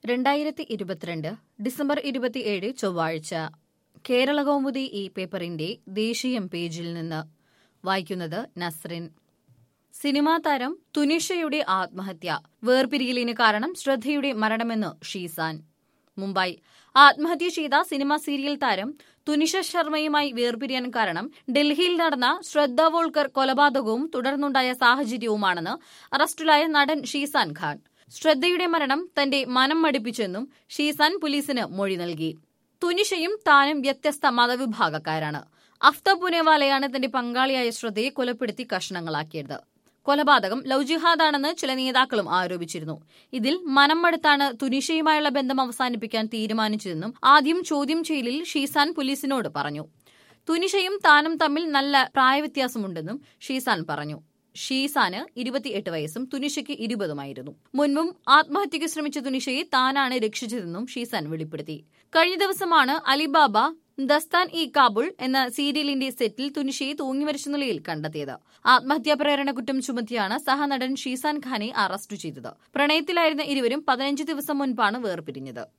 രണ്ടായിരത്തി ഇരുപത്തിരണ്ട് ഡിസംബർ ഇരുപത്തിയേഴ് ചൊവ്വാഴ്ച കേരള കൗമുദി ഈ പേപ്പറിന്റെ ദേശീയം പേജിൽ നിന്ന് വായിക്കുന്നത് നസ്രിൻ സിനിമാ താരം തുനിഷയുടെ ആത്മഹത്യ വേർപിരിയലിന് കാരണം ശ്രദ്ധയുടെ മരണമെന്ന് ഷീസാൻ മുംബൈ ആത്മഹത്യ ചെയ്ത സിനിമ സീരിയൽ താരം തുനിഷ ശർമ്മയുമായി വേർപിരിയാൻ കാരണം ഡൽഹിയിൽ നടന്ന ശ്രദ്ധ വോൾക്കർ കൊലപാതകവും തുടർന്നുണ്ടായ സാഹചര്യവുമാണെന്ന് അറസ്റ്റിലായ നടൻ ഷീസാൻ ഖാൻ ശ്രദ്ധയുടെ മരണം തന്റെ മനം മടിപ്പിച്ചെന്നും ഷീസാൻ പോലീസിന് മൊഴി നൽകി തുനിഷയും താനും വ്യത്യസ്ത മതവിഭാഗക്കാരാണ് അഫ്ത പുനെവാലയാണ് തന്റെ പങ്കാളിയായ ശ്രദ്ധയെ കൊലപ്പെടുത്തി കഷ്ണങ്ങളാക്കിയത് കൊലപാതകം ലവ് ജിഹാദാണെന്ന് ചില നേതാക്കളും ആരോപിച്ചിരുന്നു ഇതിൽ മനം മടുത്താണ് തുനിഷയുമായുള്ള ബന്ധം അവസാനിപ്പിക്കാൻ തീരുമാനിച്ചതെന്നും ആദ്യം ചോദ്യം ചെയ്യലിൽ ഷീസാൻ പോലീസിനോട് പറഞ്ഞു തുനിഷയും താനും തമ്മിൽ നല്ല പ്രായവ്യത്യാസമുണ്ടെന്നും ഷീസാൻ പറഞ്ഞു ഷീസാന് ഇരുപത്തിയെട്ട് വയസ്സും തുനിഷയ്ക്ക് ഇരുപതുമായിരുന്നു മുൻപും ആത്മഹത്യയ്ക്ക് ശ്രമിച്ച തുനിഷയെ താനാണ് രക്ഷിച്ചതെന്നും ഷീസാൻ വെളിപ്പെടുത്തി കഴിഞ്ഞ ദിവസമാണ് അലിബാബ ദസ്താൻ ഇ കാബുൾ എന്ന സീരിയലിന്റെ സെറ്റിൽ തുനിഷയെ തൂങ്ങിമരിച്ച നിലയിൽ കണ്ടെത്തിയത് ആത്മഹത്യാ പ്രേരണ കുറ്റം ചുമത്തിയാണ് സഹനടൻ ഷീസാൻ ഖാനെ അറസ്റ്റ് ചെയ്തത് പ്രണയത്തിലായിരുന്ന ഇരുവരും പതിനഞ്ച് ദിവസം മുൻപാണ് വേർപിരിഞ്ഞത്